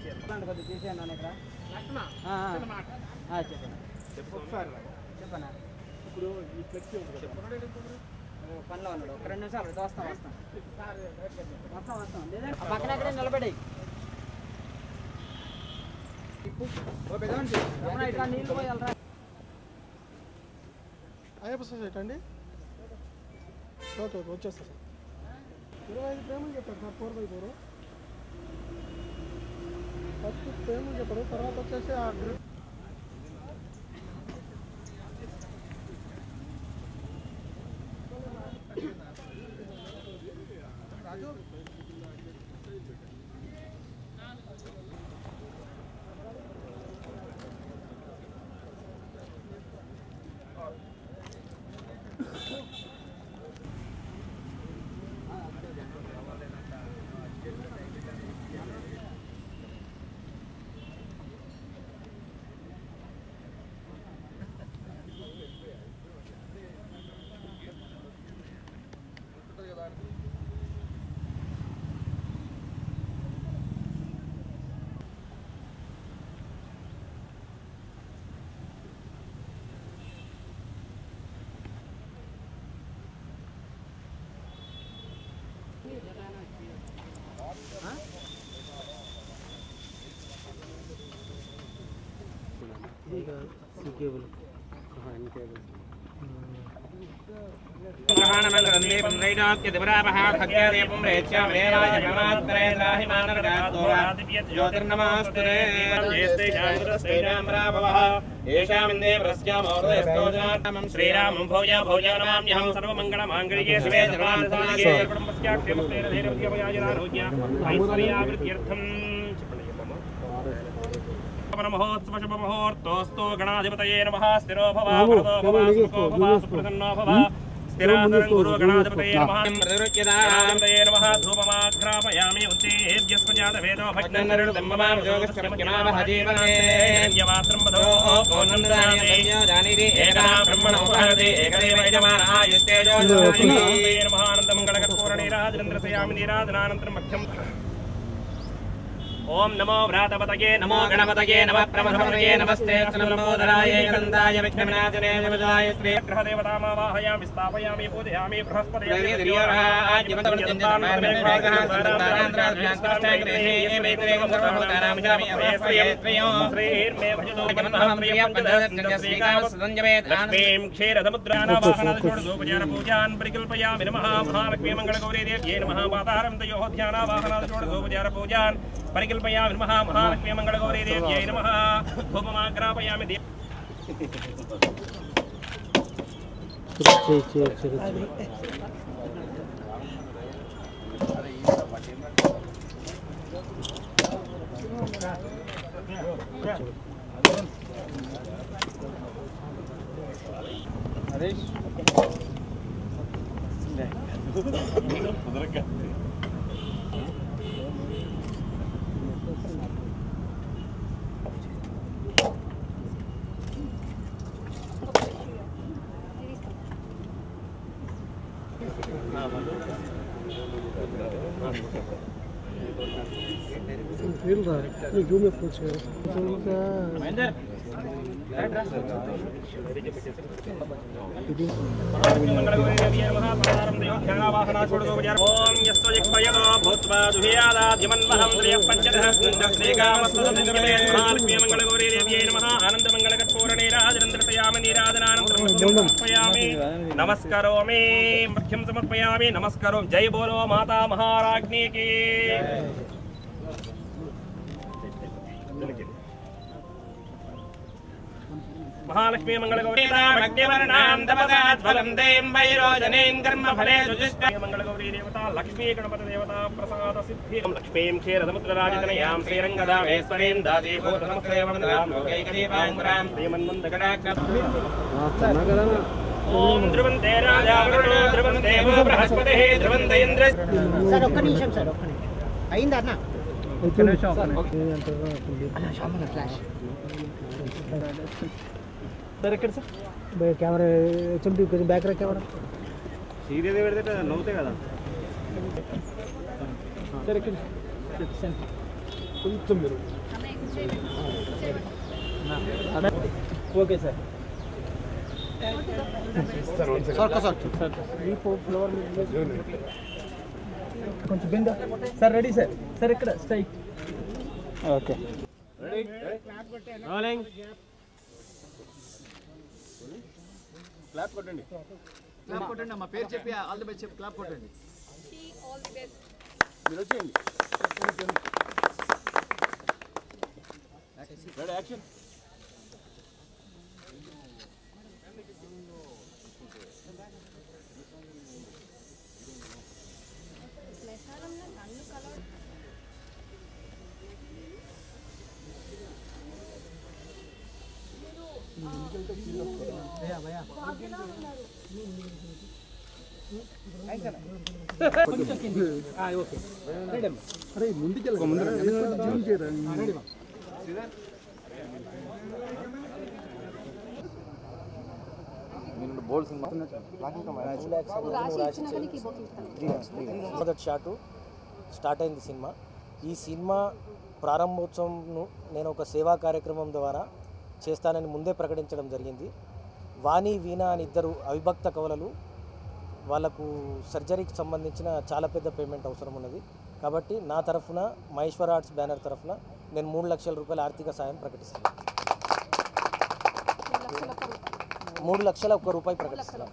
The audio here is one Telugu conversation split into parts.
ఇట్లాంటి కొద్దిగా తీసేయండి అన్న ఇక్కడ లక్ష్మణ ఆ, ఆ. చిన్న మాట ఆ, చెప్పండి ఒకసారి చెప్పనా ఇప్పుడు ఈ ఫ్లెక్సీ ఉంది కదా పనిలో ఉన్నాడు ఒక రెండు నిమిషాలు ఇటు వస్తాం వస్తాం వస్తాం వస్తాం లేదంటే ఆ పక్కన ఎక్కడే నిలబడి ఓ పెద్దవాడిని రమణ, ఇట్లా నీళ్ళు పోయాలరా అయ్యప్ప సొసైటీ అండి ఓకే ఓకే వచ్చేస్తా సార్ ఇరవై ఐదు ప్రేమలు చెప్పారు sir four by four first ప్రేమలు చెప్పారు తర్వాత వచ్చేసి ఆ గ్రిప్ రాజు శ్రీరామం భోజ భోజ నమామ్యహం సర్వమంగళమాంగళ్యే శివే సర్వార్థసాధికే కుటుంబస్యాక్షేమ స్థైర్యధైర్యవ్యాజనారోగ్య ఐశ్వర్యాభివృద్ధ్యర్థం మహోత్సవ శుభ మహోర్తోస్తు గణాధిపతయే నమః స్థిరో భవ వరదో భవ సుఖో భవ సుప్రసన్నో భవ స్థిరాసనం గురు గణాధిపతయే నమః గణాధిపతయే నమః ధూపమాఘ్రాపయామి ఉత్తేజ్యస్మజాత వేదో భగ్నన్నరుడు దంబమామ యోగశ్చమత్యమావహ జీవనే యవాత్రం వదో ఓనందదాని ఏకదా బ్రహ్మణ ఉపహరతి ఏకదేవ యజమానాయుస్తేజో మహానందమంగళకర్పూర నీరాజనంద్రసయామి నీరాజనానంతరం మధ్యం ఓం నమో వ్రాతపతగే నమో గణపతగే నమ ప్రమథపతగే నమస్తే లంబోదరాయ గంధాయ విఘ్నవినాశనే జగదాయ శ్రీ గ్రహదేవతామావాహయామి స్థాపయామి పూజయామి లక్ష్మీం క్షీరసముద్రానావాహనాదోపచారపూజాన్ పరికల్పయామి నమః మహాలక్ష్మీ మంగళగౌరీ దేవ్యై నమః మాతారం తయోః ధ్యానావాహనాదోపచారపూజాన్ పరికల్పయామి నమః మహాలక్ష్మీ మంగళగౌరీ దేవ్యై నమః ధూపమాగ్రాపయామి దే- ఫీల్ రా నీకు జూమ్ చేసుకోవచ్చు కదా ఇంకా ఇది ఓం యస్వ జిహ్వయతో భూత్వా దుహియాదాధిమన్వహం శ్రియ పంచదహస్కందశ్రీకామస్వదంజమే మహాలక్ష్మీ మంగళగౌరీ దేవ్యై నమః ఆనందమంగళకర్పూర నీరాజనందృతయామి నీరాజనానంతరం మధ్యం సమర్పయామి నమస్కరోమి మధ్యం సమర్పయామి నమస్కరం జై బోలో మాతా మహారాజ్ఞీకి మహాలక్ష్మీ మంగళగౌరీ భక్తివర్ణాంతపదాజ్వలం దేం వైరోజనేం కర్మ ఫలే మంగళగౌరీ దేవత లక్ష్మీ గణపతి దేవత ప్రసాద సిద్ధి లక్ష్మీం క్షీరసముద్రరాజతనయాం శ్రీరంగదామేశ్వరీం దాసీ భూతనమస్త్రేవం లోకైకదీపాంగురాం శ్రీమన్మందకటాక్ష ఓం ధ్రువంతే రాజా వరుణో ధ్రువం దేవో బృహస్పతిః ధ్రువంత ఇంద్ర సార్ ఒక్క నిమిషం సార్ ఒక్క నిమిషం అయిందా అన్న అన్న షామన్న ఫ్లాష్ సార్ ఎక్కడ సార్ కెమెరా హెచ్ఎండి కొంచెం బ్యాక్ రా కెమెరా సీరియస్ పెడితే నవ్వుతాయి కదా సార్ ఎక్కడ కొంచెం మీరు ఓకే సార్ కొంచెం బింద సార్ రెడీ సార్ సార్ ఇక్కడ స్ట్రైట్ ఓకే రోలింగ్ క్లాప్ కొట్టండి అమ్మా పేరు చెప్పి ఆల్ ది బెస్ట్ చెప్పి క్లాప్ కొట్టండి మీరు వచ్చేయండి రెడీ యాక్షన్ అరే ముందుకెళ్ళి ముందర జూమ్ చేయరా మొదటి షాటు స్టార్ట్ అయింది సినిమా ఈ సినిమా ప్రారంభోత్సవంను నేను ఒక సేవా కార్యక్రమం ద్వారా చేస్తానని ముందే ప్రకటించడం జరిగింది వాణి వీణ అని ఇద్దరు అవిభక్త కవలలు వాళ్ళకు సర్జరీకి సంబంధించిన చాలా పెద్ద పేమెంట్ అవసరం ఉన్నది కాబట్టి నా తరఫున మహేశ్వర ఆర్ట్స్ బ్యానర్ తరఫున నేను మూడు లక్షల రూపాయల ఆర్థిక సాయం ప్రకటిస్తున్నాను మూడు లక్షల ఒక్క రూపాయి ప్రకటిస్తున్నాను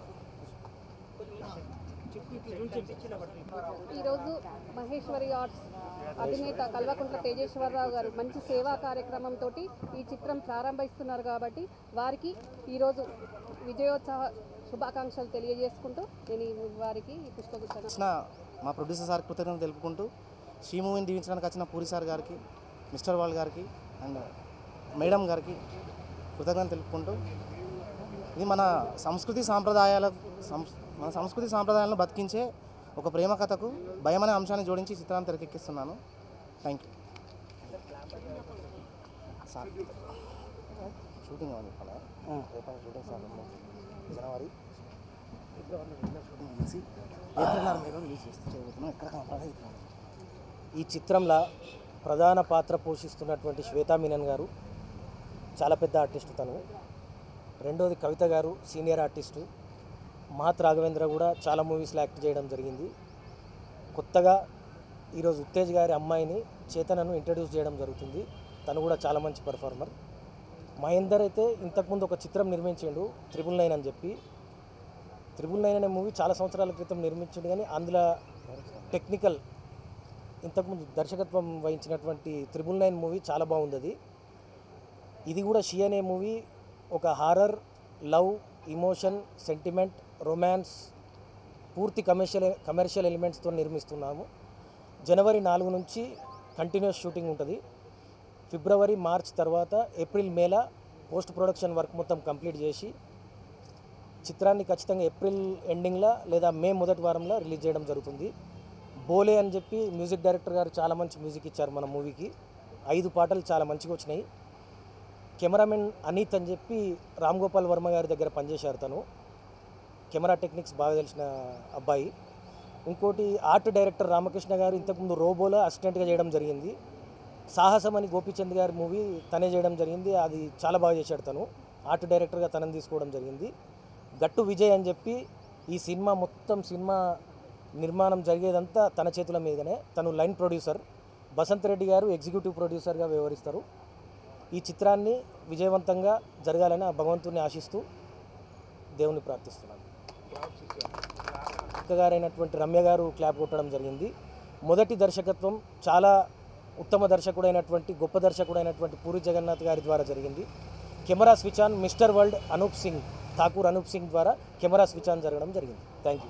ఈరోజు మహేశ్వరి ఆర్ట్స్ అధినేత కల్వకుంట్ల తేజేశ్వరరావు గారు మంచి సేవా కార్యక్రమంతో ఈ చిత్రం ప్రారంభిస్తున్నారు కాబట్టి వారికి ఈరోజు విజయోత్సవ శుభాకాంక్షలు తెలియజేసుకుంటూ నేను ఈ వారికి ఈ పుష్పగుచ్చాను వచ్చిన మా ప్రొడ్యూసర్ సార్ కృతజ్ఞతలు తెలుపుకుంటూ శ్రీ మూవీని దీవించడానికి వచ్చిన పూరి సార్ గారికి మిస్టర్ వాల్ గారికి అండ్ మేడం గారికి కృతజ్ఞతలు తెలుపుకుంటూ ఇది మన సంస్కృతి సాంప్రదాయాల సంస్- మన సంస్కృతి సాంప్రదాయాలను బతికించే ఒక ప్రేమ కథకు భయం అనే అంశాన్ని జోడించి ఈ చిత్రాన్ని తెరకెక్కిస్తున్నాను థ్యాంక్ యూ సార్ షూటింగ్ అని చెప్పాలా రేపు షూటింగ్ సార్ జనవరి షూటింగ్ చేసి ఏప్రిల్ ఆరు మేలో రిలీజ్ చేస్తూ చేయబోతున్నాం ఎక్కడ కనపడదు ఇక్కడ ఈ చిత్రంలో ప్రధాన పాత్ర పోషిస్తున్నటువంటి శ్వేతా మీనన్ గారు చాలా పెద్ద ఆర్టిస్ట్ తను రెండోది కవిత గారు సీనియర్ ఆర్టిస్టు మహత్ రాఘవేంద్ర కూడా చాలా మూవీస్లో యాక్ట్ చేయడం జరిగింది కొత్తగా ఈరోజు ఉత్తేజ్ గారి అమ్మాయిని చేతనను ఇంట్రడ్యూస్ చేయడం జరుగుతుంది తను కూడా చాలా మంచి పర్ఫార్మర్ మహేందర్ అయితే ఇంతకుముందు ఒక చిత్రం నిర్మించిండు త్రిబుల్ నైన్ అని చెప్పి త్రిబుల్ నైన్ అనే మూవీ చాలా సంవత్సరాల క్రితం నిర్మించిండు కానీ అందులో టెక్నికల్ ఇంతకుముందు దర్శకత్వం వహించినటువంటి త్రిబుల్ నైన్ మూవీ చాలా బాగుంది అది ఇది కూడా షీ అనే మూవీ ఒక horror love emotion sentiment romance పూర్తి కమర్షియల్ కమర్షియల్ ఎలిమెంట్స్తో నిర్మిస్తున్నాము జనవరి నాలుగు నుంచి కంటిన్యూస్ షూటింగ్ ఉంటుంది ఫిబ్రవరి మార్చ్ తర్వాత ఏప్రిల్ మేల పోస్ట్ ప్రొడక్షన్ వర్క్ మొత్తం కంప్లీట్ చేసి చిత్రాన్ని ఖచ్చితంగా ఏప్రిల్ ఎండింగ్లో లేదా మే మొదటి వారంలో రిలీజ్ చేయడం జరుగుతుంది బోలే అని చెప్పి మ్యూజిక్ డైరెక్టర్ గారు చాలా మంచి మ్యూజిక్ ఇచ్చారు మన మూవీకి ఐదు పాటలు చాలా మంచిగా వచ్చినాయి కెమెరామెన్ అనీత్ అని చెప్పి రామ్ గోపాల్ వర్మ గారి దగ్గర పనిచేశారు తను కెమెరా టెక్నిక్స్ బాగా తెలిసిన అబ్బాయి ఇంకోటి ఆర్ట్ డైరెక్టర్ రామకృష్ణ గారు ఇంతకుముందు రోబోలో అసిస్టెంట్గా చేయడం జరిగింది సాహసం అని గోపీచంద్ గారి మూవీ తనే చేయడం జరిగింది అది చాలా బాగా చేశాడు తను ఆర్ట్ డైరెక్టర్గా తనని తీసుకోవడం జరిగింది గట్టు విజయ్ అని చెప్పి ఈ సినిమా మొత్తం సినిమా నిర్మాణం జరిగేదంతా తన చేతుల మీదనే తను లైన్ ప్రొడ్యూసర్ బసంత్ రెడ్డి గారు ఎగ్జిక్యూటివ్ ప్రొడ్యూసర్గా వ్యవహరిస్తారు ఈ చిత్రాన్ని విజయవంతంగా జరగాలని ఆ భగవంతుని ఆశిస్తూ దేవుని ప్రార్థిస్తున్నాను అక్కగారైనటువంటి రమ్య గారు క్లాప్ కొట్టడం జరిగింది మొదటి దర్శకత్వం చాలా ఉత్తమ దర్శకుడైనటువంటి గొప్ప దర్శకుడైనటువంటి పూరి జగన్నాథ్ గారి ద్వారా జరిగింది camera switch on mister world Anoop Singh Thakur Anoop Singh ద్వారా కెమెరా స్విచ్ ఆన్ జరగడం జరిగింది థ్యాంక్ యూ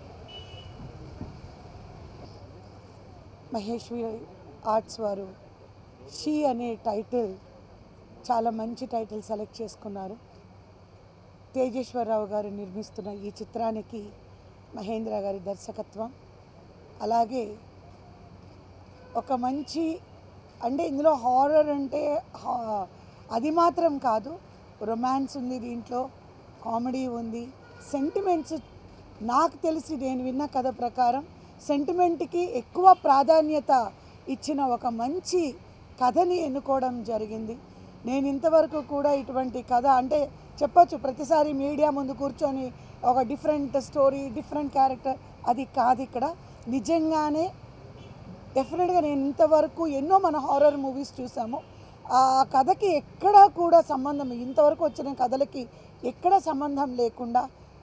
మహేశ్వరి ఆర్ట్స్ వారు షీ అనే టైటిల్ చాలా మంచి టైటిల్ సెలెక్ట్ చేసుకున్నారు తేజేశ్వరరావు గారు నిర్మిస్తున్న ఈ చిత్రానికి మహేంద్ర గారి దర్శకత్వం అలాగే ఒక మంచి అంటే ఇందులో హారర్ అంటే హా- అది మాత్రం కాదు రొమాన్స్ ఉంది దీంట్లో కామెడీ ఉంది సెంటిమెంట్స్ నాకు తెలిసి నేను విన్న కథ ప్రకారం సెంటిమెంట్కి ఎక్కువ ప్రాధాన్యత ఇచ్చిన ఒక మంచి కథని ఎన్నుకోవడం జరిగింది నేను ఇంతవరకు కూడా ఇటువంటి కథ అంటే చెప్పొచ్చు ప్రతిసారి మీడియా ముందు కూర్చొని ఒక డిఫరెంట్ స్టోరీ డిఫరెంట్ క్యారెక్టర్ అది కాదు ఇక్కడ నిజంగానే డెఫినెట్గా నేను ఇంతవరకు ఎన్నో మన హారర్ మూవీస్ చూసాము ఆ కథకి ఎక్కడా కూడా సంబంధం ఇంతవరకు వచ్చిన కథలకి ఎక్కడ సంబంధం లేకుండా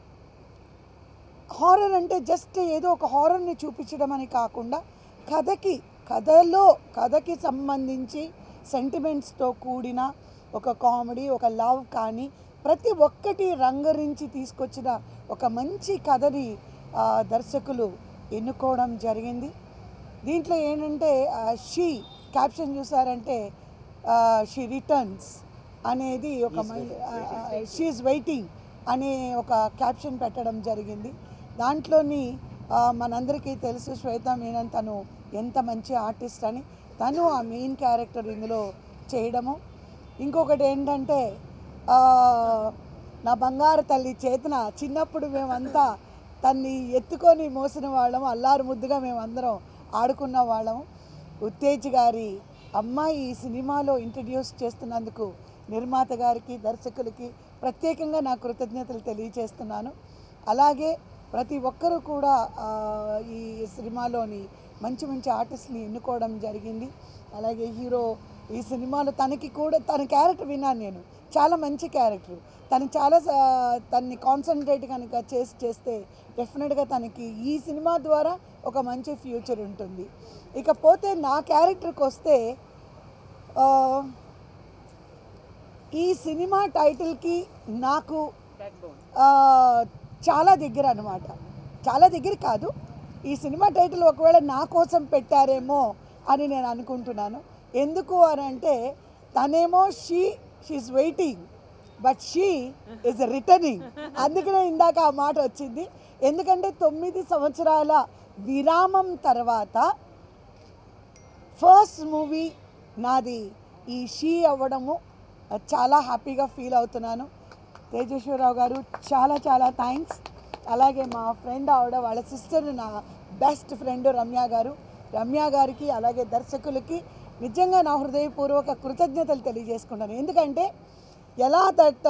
హారర్ అంటే జస్ట్ ఏదో ఒక హారర్ని చూపించడం అని కాకుండా కథకి కథలో కథకి సంబంధించి సెంటిమెంట్స్తో కూడిన ఒక కామెడీ ఒక లవ్ కానీ ప్రతి ఒక్కటి రంగరించి తీసుకొచ్చిన ఒక మంచి కథని ఆ, దర్శకులు ఎన్నుకోవడం జరిగింది దీంట్లో ఏంటంటే షీ క్యాప్షన్ చూసారంటే షీ రిటర్న్స్ అనేది ఒక షీఈ్ వెయిటింగ్ అనే ఒక క్యాప్షన్ పెట్టడం జరిగింది దాంట్లోని ఆ, మనందరికీ తెలుసు శ్వేత మీనన్ తను ఎంత మంచి ఆర్టిస్ట్ అని తను ఆ మెయిన్ క్యారెక్టర్ ఇందులో చేయడము ఇంకొకటి ఏంటంటే ఆ, నా బంగారు తల్లి చేతన చిన్నప్పుడు మేమంతా తన్ని ఎత్తుకొని మోసిన వాళ్ళం అల్లారు ముద్దుగా మేమందరం ఆడుకున్న వాళ్ళం ఉత్తేజ్ గారి అమ్మాయి ఈ సినిమాలో ఇంట్రడ్యూస్ చేస్తున్నందుకు నిర్మాత గారికి దర్శకులకి ప్రత్యేకంగా నా కృతజ్ఞతలు తెలియజేస్తున్నాను అలాగే ప్రతి ఒక్కరూ కూడా ఆ, ఈ సినిమాలోని మంచి మంచి ఆర్టిస్ట్ని ఎన్నుకోవడం జరిగింది అలాగే హీరో ఈ సినిమాలో తనకి కూడా తన క్యారెక్టర్ విన్నాను నేను చాలా మంచి క్యారెక్టర్ తను చాలా సా- తన్ని కాన్సన్ట్రేట్ కనుక చేసి చేస్తే డెఫినెట్గా తనకి ఈ సినిమా ద్వారా ఒక మంచి ఫ్యూచర్ ఉంటుంది ఇకపోతే నా క్యారెక్టర్కి వస్తే ఆ, ఈ సినిమా టైటిల్కి నాకు ఆ, చాలా దగ్గర అనమాట చాలా దగ్గర కాదు ఈ సినిమా టైటిల్ ఒకవేళ నా కోసం పెట్టారేమో అని నేను అనుకుంటున్నాను ఎందుకు అని అంటే తనేమో she she waiting but she is returning అందుకనే ఇందాక ఆ మాట వచ్చింది ఎందుకంటే తొమ్మిది సంవత్సరాల విరామం తర్వాత ఫస్ట్ మూవీ నాది ఈ షీ అవ్వడము అది చాలా హ్యాపీగా ఫీల్ అవుతున్నాను తేజేశ్వరరావు గారు చాలా చాలా థ్యాంక్స్ అలాగే మా ఫ్రెండ్ ఆవిడ వాళ్ళ సిస్టర్ నా బెస్ట్ ఫ్రెండ్ రమ్య గారు రమ్య గారికి అలాగే దర్శకులకి నిజంగా నా హృదయపూర్వక కృతజ్ఞతలు తెలియజేసుకుంటాను ఎందుకంటే ఎలా దట్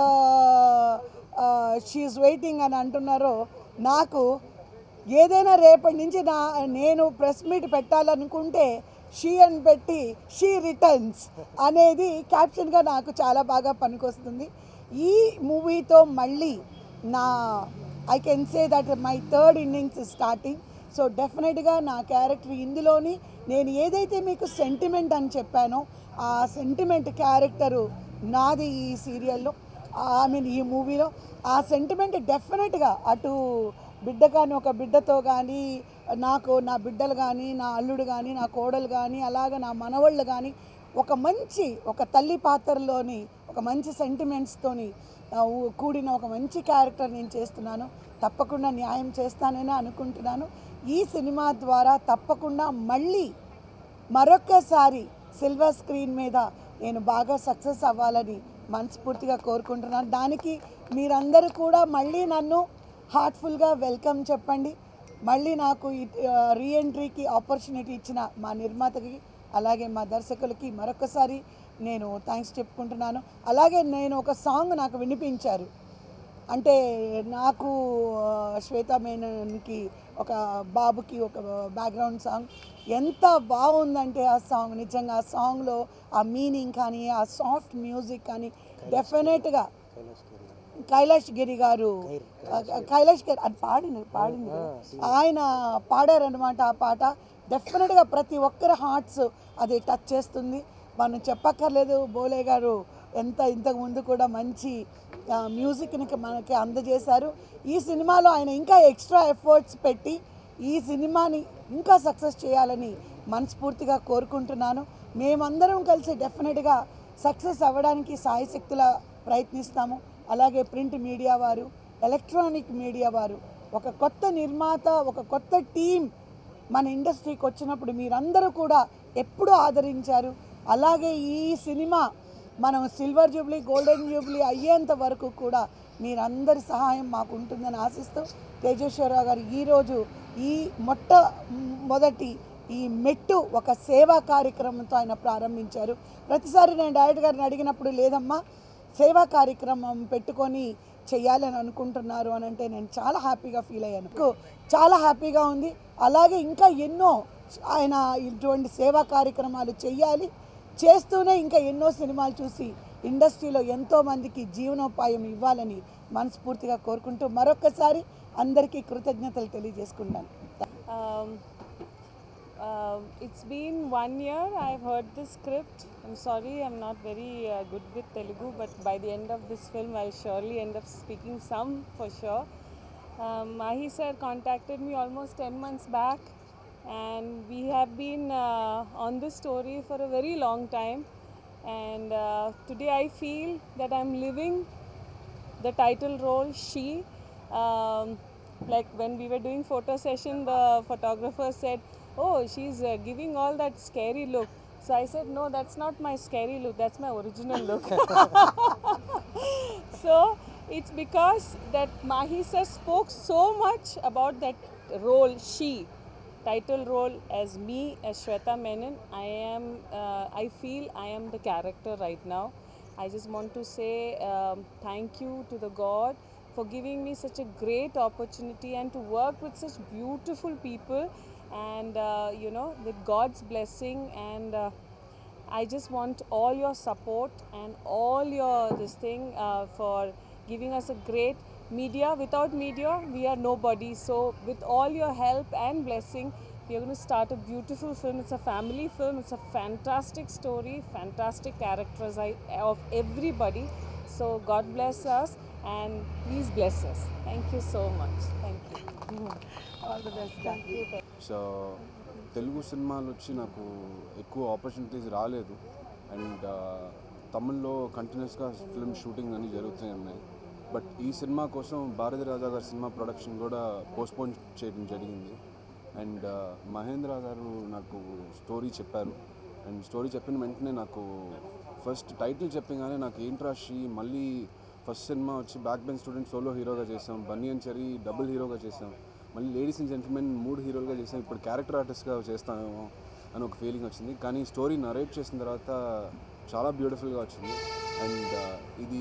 షీఈ్ వెయిటింగ్ అని అంటున్నారో నాకు ఏదైనా రేపటి నుంచి నా నేను ప్రెస్ మీట్ పెట్టాలనుకుంటే షీ అని పెట్టి షీ రిటర్న్స్ అనేది క్యాప్షన్గా నాకు చాలా బాగా పనికొస్తుంది ఈ మూవీతో మళ్ళీ నా I can say that my third innings starting so డెఫినెట్గా నా క్యారెక్టర్ ఇందులోని నేను ఏదైతే మీకు సెంటిమెంట్ అని చెప్పానో ఆ సెంటిమెంట్ క్యారెక్టరు నాది ఈ సీరియల్లో ఐ మీన్ ఈ మూవీలో ఆ సెంటిమెంట్ డెఫినెట్గా అటు బిడ్డ కానీ ఒక బిడ్డతో కానీ నాకు నా బిడ్డలు కానీ నా అల్లుడు కానీ నా కోడలు కానీ అలాగే నా మనవళ్ళు కానీ ఒక మంచి ఒక తల్లి పాత్రలోని ఒక మంచి సెంటిమెంట్స్తోని ఆ, ఊ- కూడిన ఒక మంచి క్యారెక్టర్ నేను చేస్తున్నాను తప్పకుండా న్యాయం చేస్తానని అనుకుంటున్నాను ఈ సినిమా ద్వారా తప్పకుండా మళ్ళీ మరొక్కసారి సిల్వర్ స్క్రీన్ మీద నేను బాగా సక్సెస్ అవ్వాలని మనస్ఫూర్తిగా కోరుకుంటున్నాను దానికి మీరందరూ కూడా మళ్ళీ నన్ను హార్ట్ఫుల్గా వెల్కమ్ చెప్పండి మళ్ళీ నాకు రీఎంట్రీకి ఆపర్చునిటీ ఇచ్చిన మా నిర్మాతకి అలాగే మా దర్శకులకి మరొకసారి నేను థ్యాంక్స్ చెప్పుకుంటున్నాను అలాగే నేను ఒక సాంగ్ నాకు వినిపించారు అంటే నాకు ఆ, శ్వేతా మేనన్కి ఒక బాబుకి ఒక బ్యాక్గ్రౌండ్ సాంగ్ ఎంత బాగుందంటే ఆ సాంగ్ నిజంగా ఆ సాంగ్లో ఆ మీనింగ్ కానీ ఆ సాఫ్ట్ మ్యూజిక్ కానీ డెఫినెట్గా కైలాష్ గిరి గారు ఆ, కైలాష్ గారు అది పాడింది పాడింది కదా. ఆయన పాడారనమాట ఆ పాట డెఫినెట్గా ప్రతి ఒక్కరి హార్ట్స్ అది టచ్ చేస్తుంది మనం చెప్పక్కర్లేదు బోలే గారు ఎంత ఇంతకు ముందు కూడా మంచి ఆ, మ్యూజిక్ని మనకి అందజేశారు ఈ సినిమాలో ఆయన ఇంకా ఎక్స్ట్రా ఎఫర్ట్స్ పెట్టి ఈ సినిమాని ఇంకా సక్సెస్ చేయాలని మనస్ఫూర్తిగా కోరుకుంటున్నాను మేమందరం కలిసి డెఫినెట్గా సక్సెస్ అవ్వడానికి సాయశక్తుల ప్రయత్నిస్తాము అలాగే ప్రింట్ మీడియా వారు ఎలక్ట్రానిక్ మీడియా వారు ఒక కొత్త నిర్మాత ఒక కొత్త టీం మన ఇండస్ట్రీకి వచ్చినప్పుడు మీరందరూ కూడా ఎప్పుడూ ఆదరించారు అలాగే ఈ సినిమా మనం సిల్వర్ జూబ్లీ గోల్డెన్ జూబ్లీ అయ్యేంత వరకు కూడా మీరందరి సహాయం మాకు ఉంటుందని ఆశిస్తూ తేజేశ్వరరావు గారు ఈరోజు ఈ మొట్ట మొదటి ఈ మెట్టు ఒక సేవా కార్యక్రమంతో ఆయన ప్రారంభించారు ప్రతిసారి నేను డైరెక్టర్ గారిని అడిగినప్పుడు లేదమ్మా సేవా కార్యక్రమం పెట్టుకొని చెయ్యాలని అనుకుంటున్నారు అని అంటే నేను చాలా హ్యాపీగా ఫీల్ అయ్యాను నాకు చాలా హ్యాపీగా ఉంది అలాగే ఇంకా ఎన్నో ఆయన ఇటువంటి సేవా కార్యక్రమాలు చెయ్యాలి చేస్తూనే ఇంకా ఎన్నో సినిమాలు చూసి ఇండస్ట్రీలో ఎంతో మందికి జీవనోపాయం ఇవ్వాలని మనస్ఫూర్తిగా కోరుకుంటూ మరొకసారి అందరికీ కృతజ్ఞతలు తెలియజేసుకుంటాను Um, um, it's been one year. I've heard the script. I'm sorry, I'm not very uh, good with Telugu, but by the end of this film, I'll surely end up speaking some for sure. Um, Mahi sir contacted me almost 10 months back, and we have been uh, on this story for a very long time. And uh, today, I feel that I'm living the title role she um, like when we were doing photo session the photographer said oh she's uh, giving all that scary look so i said no that's not my scary look that's my original look so it's because that mahi sir spoke so much about that role she title role as me as Shweta Menon. I am, uh, I feel I am the character right now. I just want to say um, thank you to the God for giving me such a great opportunity and to work with such beautiful people and uh, you know with God's blessing and uh, I just want all your support and all your this thing uh, for giving us a great media. Without media, we are nobody. So with all your help and blessing, we are going to start a beautiful film. It's a family film. It's a fantastic story, fantastic characters I- of everybody. So God bless us and please bless us. Thank you so much. Thank you. All the best. Thank you. So Telugu సినిమాలు వచ్చి నాకు ఎక్కువ ఆపర్చునిటీస్ రాలేదు అండ్ తమిళ్లో కంటిన్యూస్గా ఫిల్మ్ షూటింగ్ అన్నీ జరుగుతూనే ఉన్నాయి బట్ ఈ సినిమా కోసం భారతి రాజా గారి సినిమా ప్రొడక్షన్ కూడా పోస్ట్పోన్ చేయడం జరిగింది అండ్ మహేంద్ర గారు నాకు స్టోరీ చెప్పారు అండ్ స్టోరీ చెప్పిన వెంటనే నాకు ఫస్ట్ టైటిల్ చెప్పగానే నాకు ఏంట్రా శ్రీ మళ్ళీ ఫస్ట్ సినిమా వచ్చి బ్యాక్ బెంచ్ స్టూడెంట్ సోలో హీరోగా చేసాం బన్నీ అండ్ చెరీ డబుల్ హీరోగా చేసాం మళ్ళీ లేడీస్ అండ్ జెంటిల్మెన్ మూడు హీరోలుగా చేసాం ఇప్పుడు క్యారెక్టర్ ఆర్టిస్ట్గా చేస్తామేమో అని ఒక ఫీలింగ్ వచ్చింది కానీ స్టోరీ నరేట్ చేసిన తర్వాత చాలా బ్యూటిఫుల్గా వచ్చింది అండ్ ఇది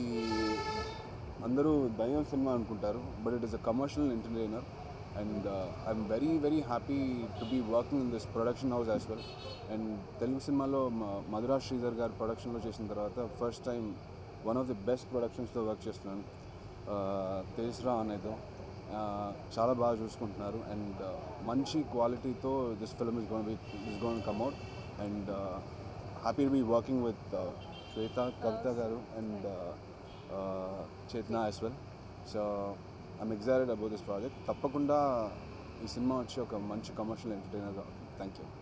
అందరూ దయ్యం సినిమా అనుకుంటారు but it is a commercial entertainer and I'm very very happy to be working in this production house as well and Telugu సినిమాలో మ- మధురా శ్రీధర్ గారు ప్రొడక్షన్లో చేసిన తర్వాత first time one of the best ప్రొడక్షన్స్తో వర్క్ చేస్తున్నాను తేజ్రా అనేది చాలా బాగా చూసుకుంటున్నారు అండ్ మంచి క్వాలిటీతో this film is gone is gone come out and happy to be working with Shweta Kavitha గారు and Chetana as well so I'm excited about this project తప్పకుండా ఈ సినిమా వచ్చి ఒక మంచి కమర్షియల్ ఎంటర్టైనర్గా థ్యాంక్ యూ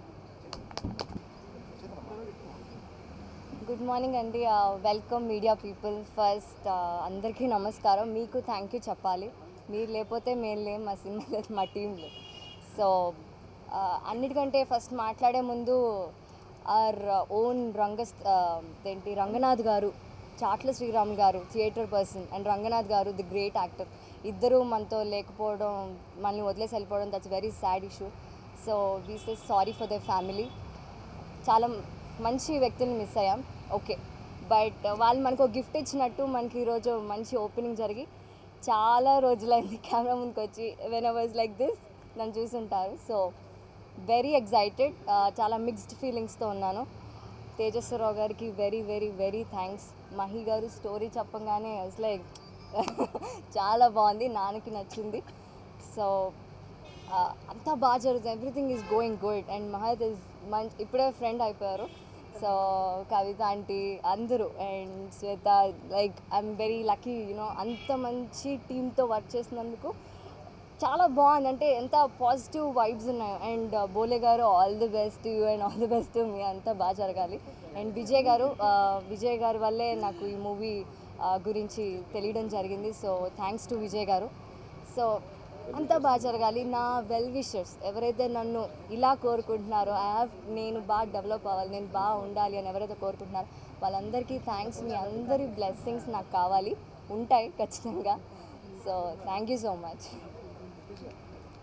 గుడ్ మార్నింగ్ అండి వెల్కమ్ మీడియా పీపుల్ ఫస్ట్ అందరికీ నమస్కారం మీకు థ్యాంక్ యూ చెప్పాలి మీరు లేకపోతే మేము లేం మా సినిమా లేదు మా టీం లేదు సో అన్నిటికంటే ఫస్ట్ మాట్లాడే ముందు ఆర్ ఓన్ రంగ ఏంటి రంగనాథ్ గారు చాట్ల శ్రీరామ్ గారు థియేటర్ పర్సన్ అండ్ రంగనాథ్ గారు ది గ్రేట్ యాక్టర్ ఇద్దరు మనతో లేకపోవడం మనల్ని వదిలేసి వెళ్ళిపోవడం that's very sad issue so we say sorry for the family చాలా మంచి వ్యక్తులను మిస్ అయ్యాం ఓకే బట్ వాళ్ళు మనకు ఒక గిఫ్ట్ ఇచ్చినట్టు మనకి ఈరోజు మంచి ఓపెనింగ్ జరిగి చాలా రోజులైంది కెమెరా ముందుకు వచ్చి వెన్ అవర్స్ లైక్ దిస్ నన్ను చూసుంటారు సో వెరీ ఎగ్జైటెడ్ చాలా మిక్స్డ్ ఫీలింగ్స్తో ఉన్నాను తేజస్వరరావు గారికి very very very thanks Mahi గారు స్టోరీ చెప్పగానే లైక్ చాలా బాగుంది నాన్నకి నచ్చింది సో అంతా బాగా జరుగుతుంది everything is going good and Mahat is మంచి ఇప్పుడే ఫ్రెండ్ అయిపోయారు సో కవిత ఆంటీ అందరూ and Shweta like I'm very lucky you know అంత మంచి టీంతో వర్క్ చేసినందుకు చాలా బాగుంది అంటే ఎంత పాజిటివ్ వైబ్స్ ఉన్నాయి అండ్ బోలే గారు all the best you and all the best మీ అంతా బాగా జరగాలి అండ్ విజయ్ గారు ఆ, విజయ్ గారి వల్లే నాకు ఈ మూవీ గురించి తెలియడం జరిగింది సో థ్యాంక్స్ టు విజయ్ గారు సో అంతా బాగా జరగాలి నా వెల్ విషర్స్ ఎవరైతే నన్ను ఇలా కోరుకుంటున్నారో ఐ హ్యావ్ నేను బాగా డెవలప్ అవ్వాలి నేను బాగా ఉండాలి అని ఎవరైతే కోరుకుంటున్నారో వాళ్ళందరికీ థ్యాంక్స్ మీ అందరి బ్లెస్సింగ్స్ నాకు కావాలి ఉంటాయి ఖచ్చితంగా so thank you so much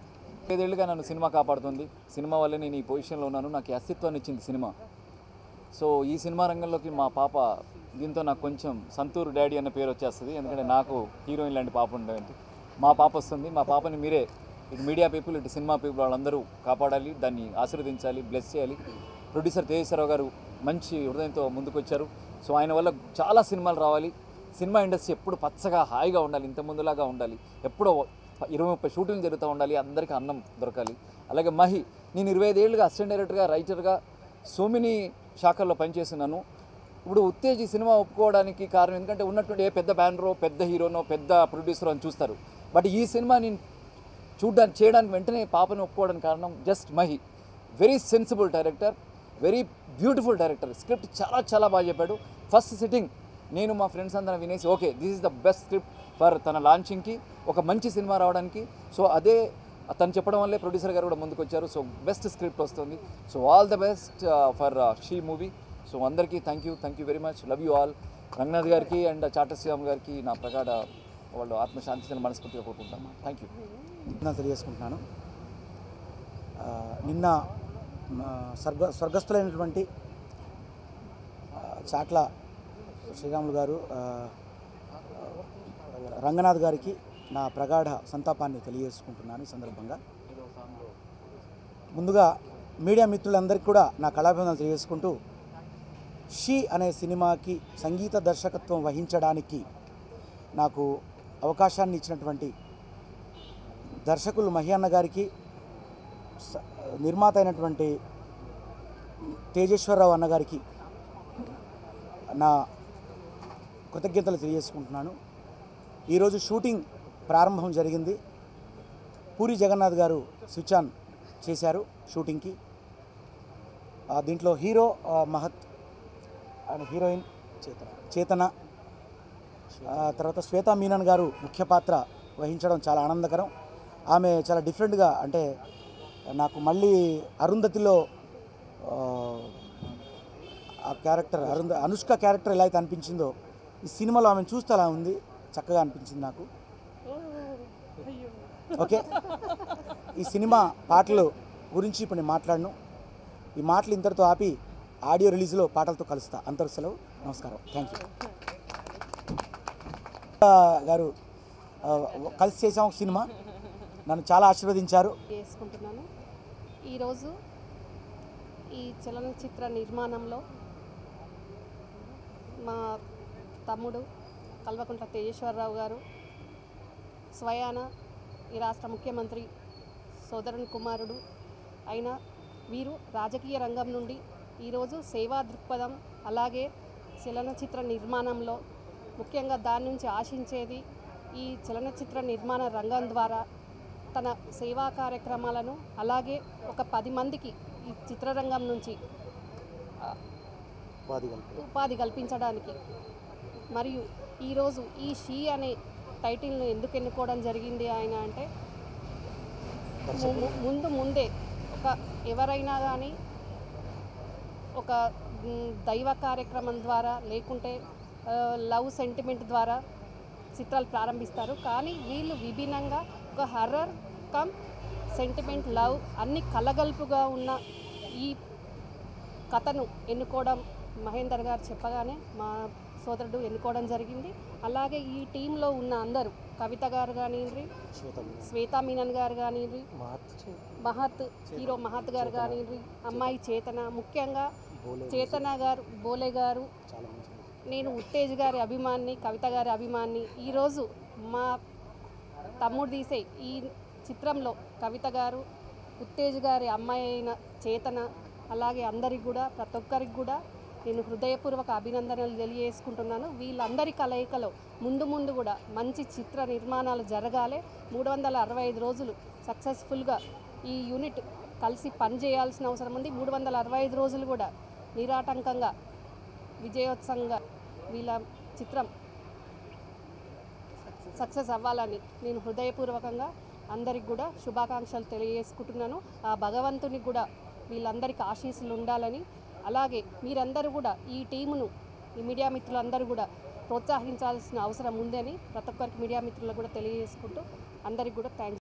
ఐదేళ్లుగా నన్ను సినిమా కాపాడుతుంది సినిమా వల్లే నేను ఈ పొజిషన్లో ఉన్నాను నాకు ఈ అస్తిత్వాన్ని ఇచ్చింది సినిమా సో ఈ సినిమా రంగంలోకి మా పాప దీంతో నాకు కొంచెం సంతూర్ డాడీ అన్న పేరు వచ్చేస్తుంది ఎందుకంటే నాకు హీరోయిన్ లాంటి పాప ఉండేది మా పాప వస్తుంది మా పాపని మీరే ఇటు మీడియా పీపుల్ ఇటు సినిమా పీపుల్ వాళ్ళందరూ కాపాడాలి దాన్ని ఆశీర్వదించాలి బ్లెస్ చేయాలి ప్రొడ్యూసర్ తేజేశ్వరరావు గారు మంచి హృదయంతో ముందుకొచ్చారు సో ఆయన వల్ల చాలా సినిమాలు రావాలి సినిమా ఇండస్ట్రీ ఎప్పుడు పచ్చగా హాయిగా ఉండాలి ఇంత ముందులాగా ఉండాలి ఎప్పుడో ఇరవై ముప్పై షూటింగ్ జరుగుతూ ఉండాలి అందరికీ అన్నం దొరకాలి అలాగే మహి నేను ఇరవై ఐదేళ్ళుగా అసిస్టెంట్ డైరెక్టర్గా రైటర్గా సో మెనీ శాఖల్లో పనిచేస్తున్నాను ఇప్పుడు ఉత్తేజ్ ఈ సినిమా ఒప్పుకోవడానికి కారణం ఎందుకంటే ఉన్నటువంటి ఏ పెద్ద బ్యానరో పెద్ద హీరోనో పెద్ద ప్రొడ్యూసరో అని చూస్తారు బట్ ఈ సినిమా నేను చూడడానికి చేయడానికి వెంటనే పాపని ఒప్పుకోవడానికి కారణం just Mahi very sensible director very beautiful director script చాలా చాలా బాగా చెప్పాడు ఫస్ట్ సిట్టింగ్ నేను మా ఫ్రెండ్స్ అందరం వినేసి okay this is the best script for తన లాంచింగ్కి ఒక మంచి సినిమా రావడానికి సో అదే తను చెప్పడం వల్లే ప్రొడ్యూసర్ గారు కూడా ముందుకు వచ్చారు సో బెస్ట్ స్క్రిప్ట్ వస్తుంది so all the best for she movie so అందరికీ thank you thank you very much love you all Ranganath గారికి అండ్ చాటర్ శ్రీరామ్ గారికి నా ప్రగాఢ వాళ్ళు ఆత్మశాంతిని మనస్ఫూర్తిగా కోరుకుంటాను థ్యాంక్ యూ నేను తెలియజేసుకుంటున్నాను ఆ, నిన్న ఆ, స్వర్గ స్వర్గస్థులైనటువంటి ఆ, చాట్ల శ్రీరాములు గారు ఆ, రంగనాథ్ గారికి నా ప్రగాఢ సంతాపాన్ని తెలియజేసుకుంటున్నాను ఈ సందర్భంగా ముందుగా మీడియా మిత్రులందరికీ కూడా నా కళాభివందనలు తెలియజేసుకుంటూ షీ అనే సినిమాకి సంగీత దర్శకత్వం వహించడానికి నాకు అవకాశాన్ని ఇచ్చినటువంటి దర్శకులు మహియన్న గారికి స- నిర్మాత అయినటువంటి తేజేశ్వరరావు అన్నగారికి నా కృతజ్ఞతలు తెలియజేసుకుంటున్నాను ఈరోజు షూటింగ్ ప్రారంభం జరిగింది పూరి జగన్నాథ్ గారు స్విచ్ ఆన్ చేశారు షూటింగ్కి ఆ, దీంట్లో హీరో ఆ, మహత్ అండ్ హీరోయిన్ చేతన చేతన ఆ, తర్వాత శ్వేతా మీనన్ గారు ముఖ్య పాత్ర వహించడం చాలా ఆనందకరం ఆమె చాలా డిఫరెంట్గా అంటే నాకు మళ్ళీ అరుంధతిలో ఆ, ఆ క్యారెక్టర్ అరుంధ అనుష్క క్యారెక్టర్ ఎలా అయితే అనిపించిందో ఈ సినిమాలో ఆమెను చూస్తే అలా ఉంది చక్కగా అనిపించింది నాకు ఓకే ఈ సినిమా పాటలు గురించి ఇప్పుడు నేను మాట్లాడను ఈ మాటలు ఇంతటితో ఆపి ఆడియో రిలీజ్లో పాటలతో కలుస్తా అంతరు సెలవు నమస్కారం థ్యాంక్ యూ గారు ఆ, కలిసి చేసాం ఒక సినిమా నన్ను చాలా ఆశీర్వదించారు చేసుకుంటున్నాను ఈరోజు ఈ చలనచిత్ర నిర్మాణంలో మా తమ్ముడు కల్వకుంట్ల తేజేశ్వరరావు గారు స్వయాన ఈ రాష్ట్ర ముఖ్యమంత్రి సోదరుని కుమారుడు అయిన వీరు రాజకీయ రంగం నుండి ఈరోజు సేవా దృక్పథం అలాగే చలనచిత్ర నిర్మాణంలో ముఖ్యంగా దాని నుంచి ఆశించేది ఈ చలనచిత్ర నిర్మాణ రంగం ద్వారా తన సేవా కార్యక్రమాలను అలాగే ఒక పది మందికి ఈ చిత్రరంగం నుంచి ఆ, ఉపాధి కల్పించడానికి మరియు ఈరోజు ఈ షీ అనే టైటిల్ను ఎందుకు ఎన్నుకోవడం జరిగింది ఆయన అంటే ము- ము- ముందు ముందే ఒక ఎవరైనా కానీ ఒక మ్, దైవ కార్యక్రమం ద్వారా లేకుంటే ఆ, లవ్ సెంటిమెంట్ ద్వారా చిత్రాలు ప్రారంభిస్తారు కానీ వీళ్ళు విభిన్నంగా ఒక హర్రర్ కమ్ సెంటిమెంట్ లవ్ అన్ని కలగలుపుగా ఉన్న ఈ కథను ఎన్నుకోవడం మహేందర్ గారు చెప్పగానే మా సోదరుడు ఎన్నుకోవడం జరిగింది అలాగే ఈ టీంలో ఉన్న అందరూ కవిత గారు కానివ్వండి శ్వేతా మీనన్ గారు కానివ్వండి మహత్ హీరో మహత్ గారు కానివ్వండి అమ్మాయి చేతన ముఖ్యంగా చేతన గారు బోలే గారు నేను ఉత్తేజ్ గారి అభిమాన్ని కవిత గారి అభిమాన్ని ఈరోజు మా తమ్ముడు తీసే ఈ చిత్రంలో కవిత గారు ఉత్తేజ్ గారి అమ్మాయి అయిన చేతన అలాగే అందరికి కూడా ప్రతి ఒక్కరికి కూడా నేను హృదయపూర్వక అభినందనలు తెలియజేసుకుంటున్నాను వీళ్ళందరి కలయికలో ముందు ముందు కూడా మంచి చిత్ర నిర్మాణాలు జరగాలి మూడు వందల అరవై ఐదు రోజులు సక్సెస్ఫుల్గా ఈ యూనిట్ కలిసి పనిచేయాల్సిన అవసరం ఉంది మూడు వందల అరవై ఐదు రోజులు కూడా నిరాటంకంగా విజయోత్సవంగా వీళ్ళ చిత్రం సక్సెస్ అవ్వాలని నేను హృదయపూర్వకంగా అందరికి కూడా శుభాకాంక్షలు తెలియజేసుకుంటున్నాను ఆ భగవంతునికి కూడా వీళ్ళందరికీ ఆశీస్సులు ఉండాలని అలాగే మీరందరూ కూడా ఈ టీమును ఈ మీడియా మిత్రులందరూ కూడా ప్రోత్సహించాల్సిన అవసరం ఉందని ప్రతి ఒక్కరికి మీడియా మిత్రులకు కూడా తెలియజేసుకుంటూ అందరికి కూడా థ్యాంక్స్